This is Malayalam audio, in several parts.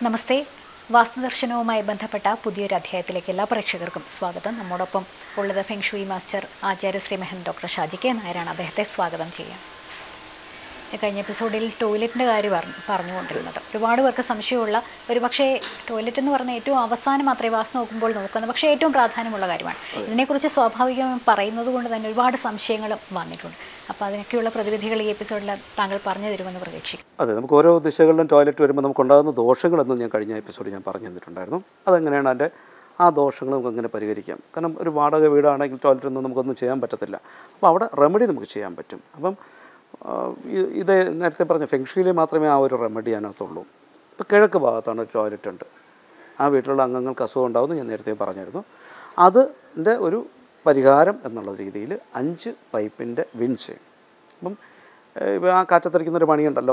നമസ്തേ വാസ്തുദർശനവുമായി ബന്ധപ്പെട്ട പുതിയൊരു അധ്യായത്തിലേക്ക് എല്ലാ പ്രേക്ഷകർക്കും സ്വാഗതം നമ്മോടൊപ്പം ഉള്ളത് feng shui master Acharya Shri Mehan doctor Shaji K നായരാണ് അദ്ദേഹത്തെ സ്വാഗതം ചെയ്യാം കഴിഞ്ഞ എപ്പിസോഡിൽ ടോയ്ലറ്റിൻ്റെ കാര്യം പറഞ്ഞു പറഞ്ഞുകൊണ്ടിരുന്നത് ഒരുപാട് പേർക്ക് സംശയമുള്ള ഒരു പക്ഷേ ടോയ്ലറ്റ് എന്ന് പറഞ്ഞാൽ ഏറ്റവും അവസാനം മാത്രമേ വാസ്തു നോക്കുമ്പോൾ നോക്കുന്നത് പക്ഷേ ഏറ്റവും പ്രാധാന്യമുള്ള കാര്യമാണ് ഇതിനെക്കുറിച്ച് സ്വാഭാവികമായും പറയുന്നത് കൊണ്ട് തന്നെ ഒരുപാട് സംശയങ്ങളും വന്നിട്ടുണ്ട് അപ്പോൾ അതിനൊക്കെയുള്ള പ്രതിവിധികൾ ഈ എപ്പിസോഡിൽ താങ്കൾ പറഞ്ഞു തരുമെന്ന് പ്രതീക്ഷിക്കും അതെ നമുക്ക് ഓരോ ദിശകളിലും ടോയ്ലറ്റ് വരുമ്പോൾ നമുക്കുണ്ടാകുന്ന ദോഷങ്ങളെന്നും ഞാൻ കഴിഞ്ഞ എപ്പിസോഡിൽ ഞാൻ പറഞ്ഞു തന്നിട്ടുണ്ടായിരുന്നു അതെങ്ങനെയാണ് അതിൻ്റെ ആ ദോഷങ്ങൾ നമുക്ക് എങ്ങനെ പരിഹരിക്കാം കാരണം ഒരു വാടക വീടാണെങ്കിൽ ടോയ്ലറ്റൊന്നും നമുക്കൊന്നും ചെയ്യാൻ പറ്റത്തില്ല അപ്പോൾ അവിടെ റെമഡി നമുക്ക് ചെയ്യാൻ പറ്റും അപ്പം ആ, ഇ- ഇത് നേരത്തെ പറഞ്ഞ ഫെങ്ഷിയിൽ മാത്രമേ ആ ഒരു റെമഡി അതിനകത്തുള്ളൂ ഇപ്പോൾ കിഴക്ക് ഭാഗത്താണ് ഒരു ടോയ്ലറ്റ് ഉണ്ട് ആ വീട്ടിലുള്ള അംഗങ്ങൾക്ക് അസുഖം ഉണ്ടാവുമെന്ന് ഞാൻ നേരത്തെ പറഞ്ഞിരുന്നു അതിൻ്റെ ഒരു പരിഹാരം എന്നുള്ള രീതിയിൽ അഞ്ച് പൈപ്പിൻ്റെ വിൻസ് അപ്പം ഏഹ്, ഇപ്പോൾ ആ കാറ്റത്തടിക്കുന്ന ഒരു പണിയുണ്ടല്ലോ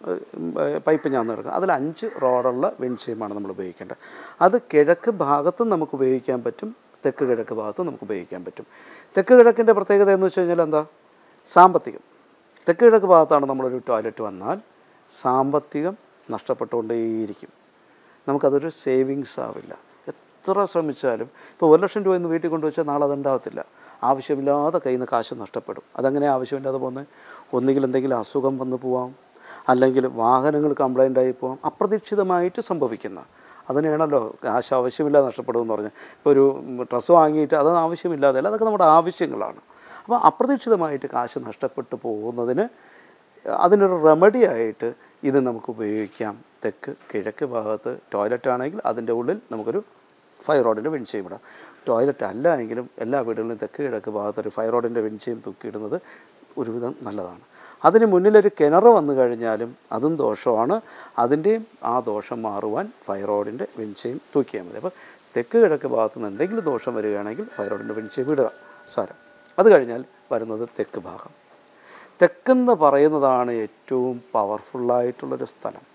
ഏഹ്, പൈപ്പ് ഞാൻ എടുക്കുക അതിൽ അഞ്ച് റോഡുള്ള വിൻഷീമാണ് നമ്മൾ ഉപയോഗിക്കേണ്ടത് അത് കിഴക്ക് ഭാഗത്തും നമുക്ക് ഉപയോഗിക്കാൻ പറ്റും തെക്ക് കിഴക്ക് ഭാഗത്തും നമുക്ക് ഉപയോഗിക്കാൻ പറ്റും തെക്ക് കിഴക്കിൻ്റെ പ്രത്യേകത എന്ന് വെച്ച് കഴിഞ്ഞാൽ എന്താ സാമ്പത്തികം തെക്ക് കിഴക്ക് ഭാഗത്താണ് നമ്മളൊരു ടോയ്ലറ്റ് വന്നാൽ സാമ്പത്തികം നഷ്ടപ്പെട്ടുകൊണ്ടേയിരിക്കും നമുക്കതൊരു സേവിങ്സ് ആവില്ല എത്ര ശ്രമിച്ചാലും ഇപ്പോൾ ഒരു ലക്ഷം രൂപ ഇന്ന് വീട്ടിൽ കൊണ്ടുവച്ചാൽ നാളെ അതുണ്ടാകത്തില്ല ആവശ്യമില്ലാതെ കയ്യിൽ നിന്ന് കാശ് നഷ്ടപ്പെടും അതങ്ങനെ ആവശ്യമില്ലാതെ പോകുന്നത് ഒന്നുകിൽ എന്തെങ്കിലും അസുഖം വന്നു പോവാം അല്ലെങ്കിൽ വാഹനങ്ങൾ കംപ്ലൈൻ്റ് ആയി പോവാം അപ്രതീക്ഷിതമായിട്ട് സംഭവിക്കുന്ന അതിനെയാണല്ലോ കാശ് ആവശ്യമില്ലാതെ നഷ്ടപ്പെടുമെന്ന് പറഞ്ഞ് ഇപ്പോൾ ഒരു ഡ്രസ്സ് വാങ്ങിയിട്ട് അത് ആവശ്യമില്ലാതെ അല്ല അതൊക്കെ നമ്മുടെ ആവശ്യങ്ങളാണ് അപ്പോൾ അപ്രതീക്ഷിതമായിട്ട് കാശ് നഷ്ടപ്പെട്ടു പോകുന്നതിന് അതിനൊരു റെമഡി ആയിട്ട് ഇത് നമുക്ക് ഉപയോഗിക്കാം തെക്ക് കിഴക്ക് ഭാഗത്ത് ടോയ്ലറ്റ് ആണെങ്കിൽ അതിൻ്റെ ഉള്ളിൽ നമുക്കൊരു ഫയറോഡിൻ്റെ വിൻചയും ഇടാം ടോയ്ലറ്റ് അല്ല എങ്കിലും എല്ലാ വീടുകളിലും തെക്ക് കിഴക്ക് ഭാഗത്ത് ഒരു ഫയറോഡിൻ്റെ വിൻചയും തൂക്കിയിടുന്നത് ഒരുവിധം നല്ലതാണ് അതിന് മുന്നിലൊരു കിണർ വന്നു കഴിഞ്ഞാലും അതും ദോഷമാണ് അതിൻ്റെയും ആ ദോഷം മാറുവാൻ ഫയറോഡിൻ്റെ വിൻചയും തൂക്കിയാൽ മതി അപ്പോൾ തെക്ക് കിഴക്ക് ഭാഗത്ത് നിന്ന് എന്തെങ്കിലും ദോഷം വരികയാണെങ്കിൽ ഫയറോഡിൻ്റെ വിൻചയും ഇടുക സാരം അത് കഴിഞ്ഞാൽ വരുന്നത് തെക്ക് ഭാഗം തെക്കെന്ന് പറയുന്നതാണ് ഏറ്റവും പവർഫുള്ളായിട്ടുള്ളൊരു സ്ഥലം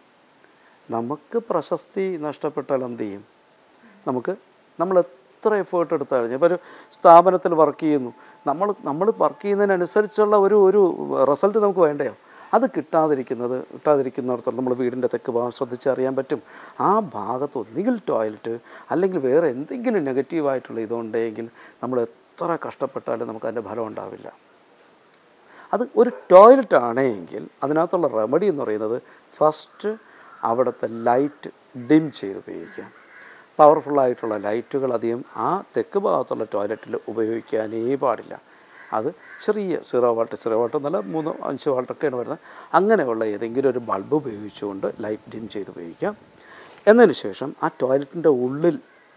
നമുക്ക് പ്രശസ്തി നഷ്ടപ്പെട്ടാൽ എന്ത് ചെയ്യും നമുക്ക് നമ്മൾ എത്ര എഫേർട്ട് എടുത്തു കഴിഞ്ഞാൽ ഇപ്പോൾ ഒരു സ്ഥാപനത്തിൽ വർക്ക് ചെയ്യുന്നു നമ്മൾ നമ്മൾ വർക്ക് ചെയ്യുന്നതിനനുസരിച്ചുള്ള ഒരു ഒരു റിസൾട്ട് നമുക്ക് വേണ്ടയോ അത് കിട്ടാതിരിക്കുന്നത് കിട്ടാതിരിക്കുന്നിടത്തോളം നമ്മൾ വീടിൻ്റെ തെക്ക് ഭാഗം ശ്രദ്ധിച്ചറിയാൻ പറ്റും ആ ഭാഗത്ത് ഒന്നുകിൽ ടോയ്ലറ്റ് അല്ലെങ്കിൽ വേറെ എന്തെങ്കിലും നെഗറ്റീവായിട്ടുള്ള ഇതുണ്ടെങ്കിൽ നമ്മൾ എത്ര കഷ്ടപ്പെട്ടാലും നമുക്ക് അതിൻ്റെ ഫലം ഉണ്ടാവില്ല അത് ഒരു ടോയ്ലറ്റ് ആണെങ്കിൽ അതിനകത്തുള്ള റെമഡി എന്ന് പറയുന്നത് ഫസ്റ്റ് അവിടുത്തെ ലൈറ്റ് ഡിം ചെയ്ത് ഉപയോഗിക്കാം പവർഫുള്ളായിട്ടുള്ള ലൈറ്റുകൾ അധികം ആ തെക്ക് ഭാഗത്തുള്ള ടോയ്ലറ്റിൽ ഉപയോഗിക്കാനേ പാടില്ല അത് ചെറിയ സീറോ വാൾട്ട് സീറോ വാൾട്ട് എന്നല്ല മൂന്ന് അഞ്ച് വാൾട്ടൊക്കെയാണ് വരുന്നത് അങ്ങനെയുള്ള ഏതെങ്കിലും ഒരു ബൾബ് ഉപയോഗിച്ചുകൊണ്ട് ലൈറ്റ് ഡിം ചെയ്ത് ഉപയോഗിക്കാം എന്നതിന് ശേഷം ആ ടോയ്ലറ്റിൻ്റെ ഉള്ളിൽ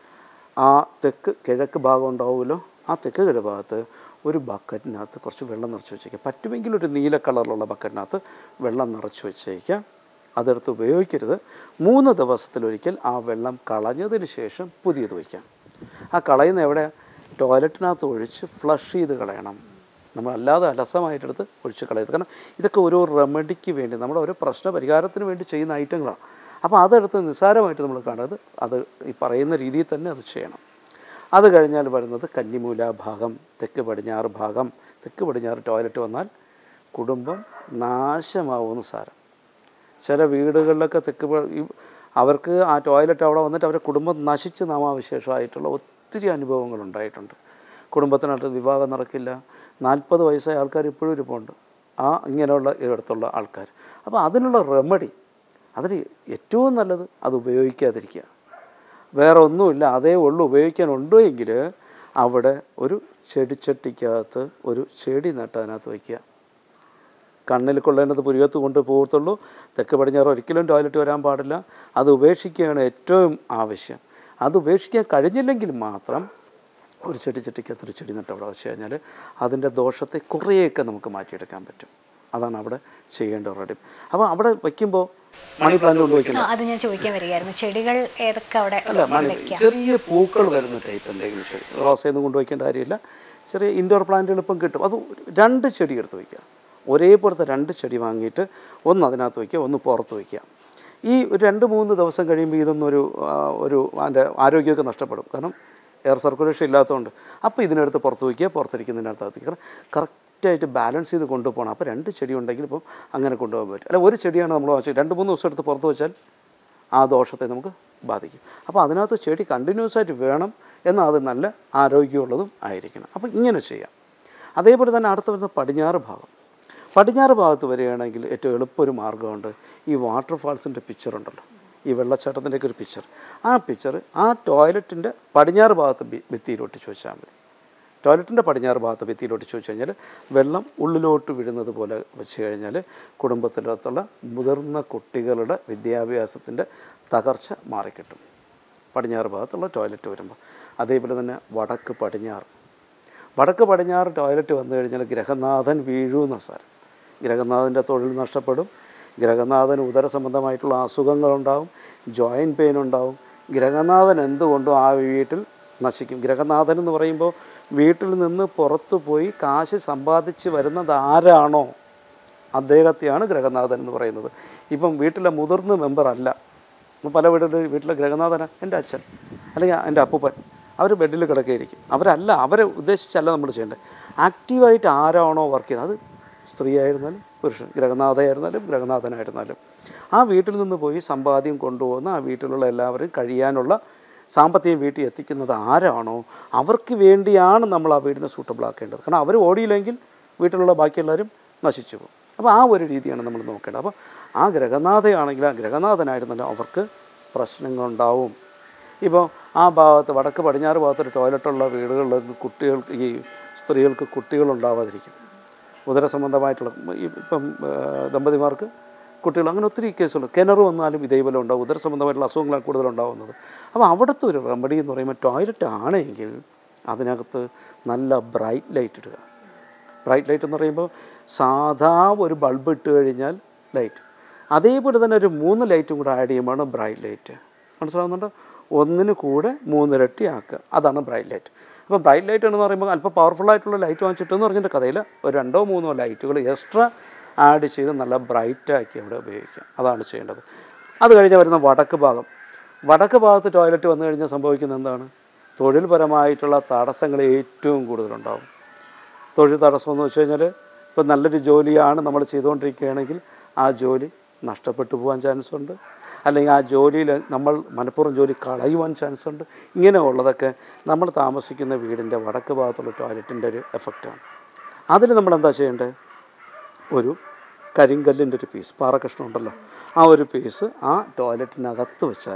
ആ തെക്ക് കിഴക്ക് ഭാഗം ഉണ്ടാവുമല്ലോ ആ തെക്ക് കിഴക്ക് ഭാഗത്ത് ഒരു ബക്കറ്റിനകത്ത് കുറച്ച് വെള്ളം നിറച്ച് വെച്ചേക്കാം പറ്റുമെങ്കിൽ ഒരു നീല കളറിലുള്ള ബക്കറ്റിനകത്ത് വെള്ളം നിറച്ച് വെച്ചേക്കാം അതെടുത്ത് ഉപയോഗിക്കരുത് മൂന്ന് ദിവസത്തിലൊരിക്കൽ ആ വെള്ളം കളഞ്ഞതിന് ശേഷം പുതിയത് വയ്ക്കാം ആ കളയുന്ന എവിടെ ടോയ്ലറ്റിനകത്ത് ഒഴിച്ച് ഫ്ലഷ് ചെയ്ത് കളയണം നമ്മളല്ലാതെ അലസമായിട്ടെടുത്ത് ഒഴിച്ച് കളയരുത് കാരണം ഇതൊക്കെ ഓരോ റെമഡിക്ക് വേണ്ടി നമ്മുടെ ഓരോ പ്രശ്ന പരിഹാരത്തിന് വേണ്ടി ചെയ്യുന്ന ഐറ്റങ്ങളാണ് അപ്പോൾ അതെടുത്ത് നിസ്സാരമായിട്ട് നമ്മൾ കാണരുത് അത് ഈ പറയുന്ന രീതിയിൽ തന്നെ അത് ചെയ്യണം അത് കഴിഞ്ഞാൽ വരുന്നത് കന്നിമൂല ഭാഗം തെക്ക് പടിഞ്ഞാറ് ഭാഗം തെക്ക് പടിഞ്ഞാറ് ടോയ്ലറ്റ് വന്നാൽ കുടുംബം നാശമാവുമെന്ന് സാരം ചില വീടുകളിലൊക്കെ തെക്ക് പ- ഈ അവർക്ക് ആ ടോയ്ലറ്റ് അവിടെ വന്നിട്ട് അവരുടെ കുടുംബം നശിച്ച് നാമാവിശേഷമായിട്ടുള്ള ഒത്തിരി അനുഭവങ്ങൾ ഉണ്ടായിട്ടുണ്ട് കുടുംബത്തിനകത്ത് വിവാഹം നടക്കില്ല നാൽപ്പത് വയസ്സായ ആൾക്കാർ ഇപ്പോഴും ഇരിപ്പുണ്ട് ആ ഇങ്ങനെയുള്ള ഇടത്തുള്ള ആൾക്കാർ അപ്പോൾ അതിനുള്ള റെമഡി അതിന് ഏറ്റവും നല്ലത് അത് ഉപയോഗിക്കാതിരിക്കുക വേറെ ഒന്നുമില്ല അതേ ഉള്ളൂ ഉപയോഗിക്കാനുണ്ടോ എങ്കിൽ അവിടെ ഒരു ചെടിച്ചട്ടിക്കകത്ത് ഒരു ചെടി നട്ട് അതിനകത്ത് വയ്ക്കുക കണ്ണിൽ കൊള്ളേണ്ടത് പുരികത്ത് കൊണ്ട് പോകത്തുള്ളൂ തെക്ക് പടിഞ്ഞാറ് ഒരിക്കലും ടോയ്ലറ്റ് വരാൻ പാടില്ല അത് ഉപേക്ഷിക്കുകയാണ് ഏറ്റവും ആവശ്യം അത് ഉപേക്ഷിക്കാൻ കഴിഞ്ഞില്ലെങ്കിൽ മാത്രം ഒരു ചെടി ചട്ടിക്കകത്ത് ഒരു ചെടി നട്ട് അവിടെ വെച്ച് കഴിഞ്ഞാൽ അതിൻ്റെ ദോഷത്തെ കുറേയൊക്കെ നമുക്ക് മാറ്റിയെടുക്കാൻ പറ്റും അതാണ് അവിടെ ചെയ്യേണ്ട റെഡി അപ്പോൾ അവിടെ വയ്ക്കുമ്പോൾ മണി പ്ലാന്റ് കൊണ്ട് വയ്ക്കണം ആ, അത് ഞാൻ ചോദിക്കാൻ വരികയായിരുന്നു ചെടികൾ ഏതൊക്കെ അവിടെ അല്ല മണി വെക്കാം ചെറിയ പൂക്കൾ വരുന്ന ടൈപ്പ് എന്തെങ്കിലും ചെടി റോസയൊന്നും കൊണ്ടുവയ്ക്കേണ്ട കാര്യമില്ല ചെറിയ ഇൻഡോർ പ്ലാന്റുകൾ ഇപ്പം കിട്ടും അത് രണ്ട് ചെടി എടുത്ത് വയ്ക്കുക ഒരേപോലത്തെ രണ്ട് ചെടി വാങ്ങിയിട്ട് ഒന്ന് അതിനകത്ത് വയ്ക്കുക ഒന്ന് പുറത്ത് വയ്ക്കുക ഈ ഒരു രണ്ട് മൂന്ന് ദിവസം കഴിയുമ്പോൾ ഇതൊന്നും ഒരു ആ, ഒരു അതിൻ്റെ ആരോഗ്യമൊക്കെ നഷ്ടപ്പെടും കാരണം എയർ സർക്കുലേഷൻ ഇല്ലാത്തതുകൊണ്ട് അപ്പോൾ ഇതിനടുത്ത് പുറത്ത് വയ്ക്കുക പുറത്തിരിക്കുന്നതിനകത്ത് വയ്ക്കുക കാരണം കറക്റ്റായിട്ട് ബാലൻസ് ചെയ്ത് കൊണ്ടുപോകണം അപ്പോൾ രണ്ട് ചെടി ഉണ്ടെങ്കിൽ ഇപ്പം അങ്ങനെ കൊണ്ടുപോകാൻ പറ്റും അല്ല ഒരു ചെടിയാണ് നമ്മൾ വെച്ചാൽ രണ്ട് മൂന്ന് ദിവസം എടുത്ത് പുറത്ത് വെച്ചാൽ ആ ദോഷത്തെ നമുക്ക് ബാധിക്കും അപ്പോൾ അതിനകത്ത് ചെടി കണ്ടിന്യൂസ് ആയിട്ട് വേണം എന്നാൽ അത് നല്ല ആരോഗ്യമുള്ളതും ആയിരിക്കണം അപ്പോൾ ഇങ്ങനെ ചെയ്യാം അതേപോലെ തന്നെ അടുത്ത് വരുന്ന പടിഞ്ഞാറ് ഭാഗം പടിഞ്ഞാറ് ഭാഗത്ത് വരികയാണെങ്കിൽ ഏറ്റവും എളുപ്പം ഒരു മാർഗ്ഗമുണ്ട് ഈ വാട്ടർഫാൾസിൻ്റെ പിക്ചർ ഉണ്ടല്ലോ ഈ വെള്ളച്ചാട്ടത്തിൻ്റെയൊക്കെ ഒരു പിക്ചർ ആ പിക്ചർ ആ ടോയ്ലറ്റിൻ്റെ പടിഞ്ഞാറ് ഭാഗത്ത് ഭി- ഭിത്തിയിൽ ഒട്ടിച്ച് വെച്ചാൽ മതി ടോയ്ലറ്റിൻ്റെ പടിഞ്ഞാറ് ഭാഗത്ത് ഭിത്തിയിൽ ഒട്ടിച്ച് വെച്ച് കഴിഞ്ഞാൽ വെള്ളം ഉള്ളിലോട്ട് വീഴുന്നത് പോലെ വെച്ച് കഴിഞ്ഞാൽ കുടുംബത്തിനകത്തുള്ള മുതിർന്ന കുട്ടികളുടെ വിദ്യാഭ്യാസത്തിൻ്റെ തകർച്ച മാറിക്കിട്ടും പടിഞ്ഞാറ് ഭാഗത്തുള്ള ടോയ്ലറ്റ് വരുമ്പോൾ അതേപോലെ തന്നെ വടക്ക് പടിഞ്ഞാറ് വടക്ക് പടിഞ്ഞാറ് ടോയ്ലറ്റ് വന്നു കഴിഞ്ഞാൽ ഗ്രഹനാഥൻ വീഴുന്ന സാരം ഗ്രഹനാഥൻ്റെ തൊഴിൽ നഷ്ടപ്പെടും ഗ്രഹനാഥന് ഉദര സംബന്ധമായിട്ടുള്ള അസുഖങ്ങളുണ്ടാവും ജോയിൻറ്റ് പെയിൻ ഉണ്ടാവും ഗ്രഹനാഥൻ എന്തുകൊണ്ടും ആ വീട്ടിൽ നശിക്കും ഗ്രഹനാഥൻ എന്ന് പറയുമ്പോൾ വീട്ടിൽ നിന്ന് പുറത്തു പോയി കാശ് സമ്പാദിച്ച് വരുന്നത് ആരാണോ അദ്ദേഹത്തെയാണ് ഗ്രഹനാഥൻ എന്ന് പറയുന്നത് ഇപ്പം വീട്ടിലെ മുതിർന്ന മെമ്പർ അല്ല ഇപ്പം പല വീട്ടിൽ വീട്ടിലെ ഗ്രഹനാഥന എൻ്റെ അച്ഛൻ അല്ലെങ്കിൽ എൻ്റെ അപ്പൂപ്പൻ അവർ ബെഡിൽ കിടക്കുകയായിരിക്കും അവരല്ല അവരെ ഉദ്ദേശിച്ചല്ല നമ്മൾ ചെയ്യേണ്ടത് ആക്റ്റീവായിട്ട് ആരാണോ വർക്ക് ചെയ്യുന്നത് അത് സ്ത്രീ ആയിരുന്നാലും പുരുഷൻ ഗ്രഹനാഥയായിരുന്നാലും ഗ്രഹനാഥനായിരുന്നാലും ആ വീട്ടിൽ നിന്ന് പോയി സമ്പാദ്യം കൊണ്ടുപോകുന്ന ആ വീട്ടിലുള്ള എല്ലാവരും കഴിയാനുള്ള സാമ്പത്തികം വീട്ടിൽ എത്തിക്കുന്നത് ആരാണോ അവർക്ക് വേണ്ടിയാണ് നമ്മൾ ആ വീടിനെ സൂട്ടബിൾ ആക്കേണ്ടത് കാരണം അവർ ഓടിയില്ലെങ്കിൽ വീട്ടിലുള്ള ബാക്കിയെല്ലാവരും നശിച്ചു പോകും അപ്പോൾ ആ ഒരു രീതിയാണ് നമ്മൾ നോക്കേണ്ടത് അപ്പോൾ ആ ഗ്രഹനാഥയാണെങ്കിൽ ആ ഗ്രഹനാഥനായിരുന്നല്ലോ അവർക്ക് പ്രശ്നങ്ങളുണ്ടാവും ഇപ്പോൾ ആ ഭാഗത്ത് വടക്ക് പടിഞ്ഞാറ് ഭാഗത്തൊരു ടോയ്ലറ്റുള്ള വീടുകളിൽ കുട്ടികൾക്ക് ഈ സ്ത്രീകൾക്ക് കുട്ടികളുണ്ടാവാതിരിക്കും ഉദര സംബന്ധമായിട്ടുള്ള ഈ ഇപ്പം ആ, ദമ്പതിമാർക്ക് കുട്ടികൾ അങ്ങനെ ഒത്തിരി കേസുകൾ കിണർ വന്നാലും ഇതേപോലെ ഉണ്ടാവും ഉദര സംബന്ധമായിട്ടുള്ള അസുഖങ്ങളാണ് കൂടുതലുണ്ടാവുന്നത് അപ്പോൾ അവിടുത്തെ ഒരു റെമഡി എന്ന് പറയുമ്പോൾ ടോയ്ലറ്റ് ആണെങ്കിൽ അതിനകത്ത് നല്ല ബ്രൈറ്റ് ലൈറ്റ് ഇടുക ബ്രൈറ്റ് ലൈറ്റ് എന്ന് പറയുമ്പോൾ സാധാ ഒരു ബൾബ് ഇട്ട് കഴിഞ്ഞാൽ ലൈറ്റ് അതേപോലെ തന്നെ ഒരു മൂന്ന് ലൈറ്റും കൂടെ ആഡ് ചെയ്യുമ്പോഴാണ് ബ്രൈറ്റ് ലൈറ്റ് മനസ്സിലാവുന്നുണ്ടോ ഒന്നിന് കൂടെ മൂന്നിരട്ടി ആക്കുക അതാണ് ബ്രൈറ്റ് ലൈറ്റ് അപ്പോൾ ബ്രൈറ്റ് ലൈറ്റ് എന്ന് പറയുമ്പോൾ അല്പം പവർഫുൾ ആയിട്ടുള്ള ലൈറ്റ് വാങ്ങിച്ചിട്ടെന്ന് പറഞ്ഞിട്ട് കഥയിൽ ഒരു രണ്ടോ മൂന്നോ ലൈറ്റുകൾ എക്സ്ട്രാ ആഡ് ചെയ്ത് നല്ല ബ്രൈറ്റ് ആക്കി അവിടെ ഉപയോഗിക്കുക അതാണ് ചെയ്യേണ്ടത് അത് കഴിഞ്ഞ് വരുന്ന വടക്ക് ഭാഗം വടക്ക് ഭാഗത്ത് ടോയ്ലറ്റ് വന്നു കഴിഞ്ഞാൽ സംഭവിക്കുന്നത് എന്താണ് തൊഴിൽപരമായിട്ടുള്ള തടസ്സങ്ങൾ ഏറ്റവും കൂടുതലുണ്ടാവും തൊഴിൽ തടസ്സം എന്ന് വെച്ച് കഴിഞ്ഞാൽ ഇപ്പം നല്ലൊരു ജോലിയാണ് നമ്മൾ ചെയ്തുകൊണ്ടിരിക്കുകയാണെങ്കിൽ ആ ജോലി നഷ്ടപ്പെട്ടു പോകാൻ ചാൻസ് ഉണ്ട് അല്ലെങ്കിൽ ആ ജോലിയിൽ നമ്മൾ മനഃപൂർവ്വം ജോലി കളയുവാൻ ചാൻസ് ഉണ്ട് ഇങ്ങനെയുള്ളതൊക്കെ നമ്മൾ താമസിക്കുന്ന വീടിൻ്റെ വടക്ക് ഭാഗത്തുള്ള ടോയ്ലറ്റിൻ്റെ ഒരു എഫക്റ്റാണ് അതിൽ നമ്മൾ എന്താ ചെയ്യേണ്ടത് ഒരു കരിങ്കല്ലിൻ്റെ ഒരു പീസ് പാറക്കഷ്ണം ഉണ്ടല്ലോ ആ ഒരു പീസ് ആ ടോയ്ലറ്റിനകത്ത് വെച്ചാൽ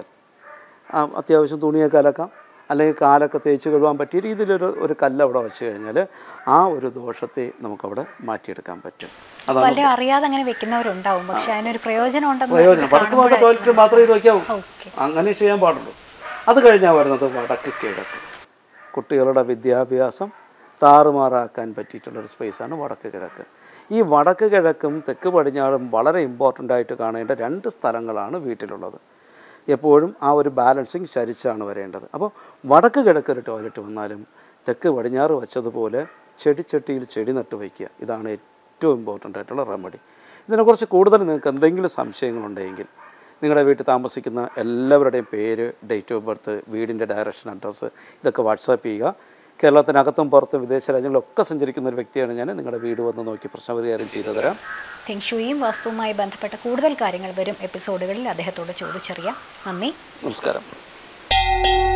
ആ അത്യാവശ്യം തുണിയൊക്കെ അലക്കാം അല്ലെങ്കിൽ കാലൊക്കെ തേച്ച് കഴുകാൻ പറ്റിയ രീതിയിലൊരു ഒരു കല്ല് അവിടെ വെച്ച് കഴിഞ്ഞാൽ ആ ഒരു ദോഷത്തെ നമുക്കവിടെ മാറ്റിയെടുക്കാൻ പറ്റും അതാണ് പലരും അറിയാതെ അങ്ങനെ വെക്കുന്നവരുണ്ടാവും പക്ഷെ അതിനൊരു പ്രയോജനം ഉണ്ടെന്ന് പ്രയോജനം വടക്ക് ഭാഗത്തെ ടോയ്ലറ്റ് മാത്രമേ ഇത് വയ്ക്കാവൂ ഓക്കെ അങ്ങനെ ചെയ്യാൻ പാടുള്ളൂ അത് കഴിഞ്ഞാൽ വരുന്നത് വടക്ക് കിഴക്ക് കുട്ടികളുടെ വിദ്യാഭ്യാസം താറുമാറാക്കാൻ പറ്റിയിട്ടുള്ളൊരു സ്പേസാണ് വടക്ക് കിഴക്ക് ഈ വടക്ക് കിഴക്കും തെക്ക് പടിഞ്ഞാറും വളരെ ഇമ്പോർട്ടൻ്റ് ആയിട്ട് കാണേണ്ട രണ്ട് സ്ഥലങ്ങളാണ് വീട്ടിലുള്ളത് എപ്പോഴും ആ ഒരു ബാലൻസിങ് ചരിച്ചാണ് വരേണ്ടത് അപ്പോൾ വടക്ക് കിഴക്ക് ഒരു ടോയ്ലറ്റ് വന്നാലും തെക്ക് പടിഞ്ഞാറ് വെച്ചതുപോലെ ചെടിച്ചട്ടിയിൽ ചെടി നട്ട് വയ്ക്കുക ഇതാണ് ഏറ്റവും ഇമ്പോർട്ടൻ്റ് ആയിട്ടുള്ള റെമഡി ഇതിനെക്കുറിച്ച് കൂടുതൽ നിങ്ങൾക്ക് എന്തെങ്കിലും സംശയങ്ങളുണ്ടെങ്കിൽ നിങ്ങളുടെ വീട്ടിൽ താമസിക്കുന്ന എല്ലാവരുടെയും പേര് ഡേറ്റ് ഓഫ് ബർത്ത് വീടിൻ്റെ ഡയറക്ഷൻ അഡ്രസ്സ് ഇതൊക്കെ വാട്സാപ്പ് ചെയ്യുക കേരളത്തിനകത്തും പുറത്തും വിദേശ രാജ്യങ്ങളിലൊക്കെ സഞ്ചരിക്കുന്ന ഒരു വ്യക്തിയാണ് ഞാൻ നിങ്ങളുടെ വീട് വന്ന് നോക്കി പ്രശ്നം പരിഹാരം ചെയ്തു തരാം ഫെങ്ഷുയും വാസ്തുവുമായി ബന്ധപ്പെട്ട കൂടുതൽ കാര്യങ്ങൾ വരും എപ്പിസോഡുകളിൽ അദ്ദേഹത്തോട് ചോദിച്ചറിയാം നന്ദി നമസ്കാരം